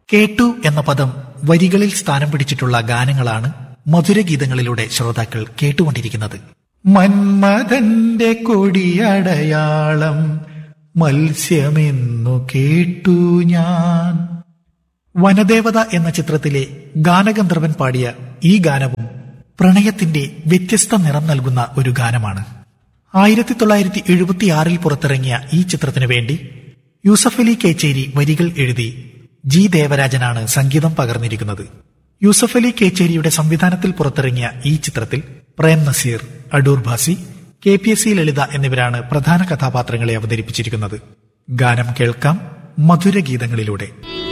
കേട്ടു എന്ന പദം വരികളിൽ സ്ഥാനം പിടിച്ചിട്ടുള്ള ഗാനങ്ങളാണ് മധുരഗീതങ്ങളിലൂടെ ശ്രോതാക്കൾ കേട്ടുകൊണ്ടിരിക്കുന്നത് മന്മഥന്റെ കൊടിയടയാളം മത്സ്യമെന്നു കേട്ടു ഞാൻ വനദേവത എന്ന ചിത്രത്തിലെ ഗാനഗന്ധർവൻ പാടിയ ഈ ഗാനവും പ്രണയത്തിന്റെ വ്യത്യസ്ത നിറം നൽകുന്ന ഒരു ഗാനമാണ് ആയിരത്തി തൊള്ളായിരത്തി എഴുപത്തിയാറിൽ പുറത്തിറങ്ങിയ ഈ ചിത്രത്തിനു വേണ്ടി യൂസഫ് അലി കേച്ചേരി വരികൾ എഴുതി ജി ദേവരാജനാണ് സംഗീതം പകർന്നിരിക്കുന്നത് യൂസഫ് അലി കേച്ചേരിയുടെ സംവിധാനത്തിൽ പുറത്തിറങ്ങിയ ഈ ചിത്രത്തിൽ Prem Nazir Adoor Bhasi K P S C Lalitha എന്നിവരാണ് പ്രധാന കഥാപാത്രങ്ങളെ അവതരിപ്പിച്ചിരിക്കുന്നത് ഗാനം കേൾക്കാം മധുരഗീതങ്ങളിലൂടെ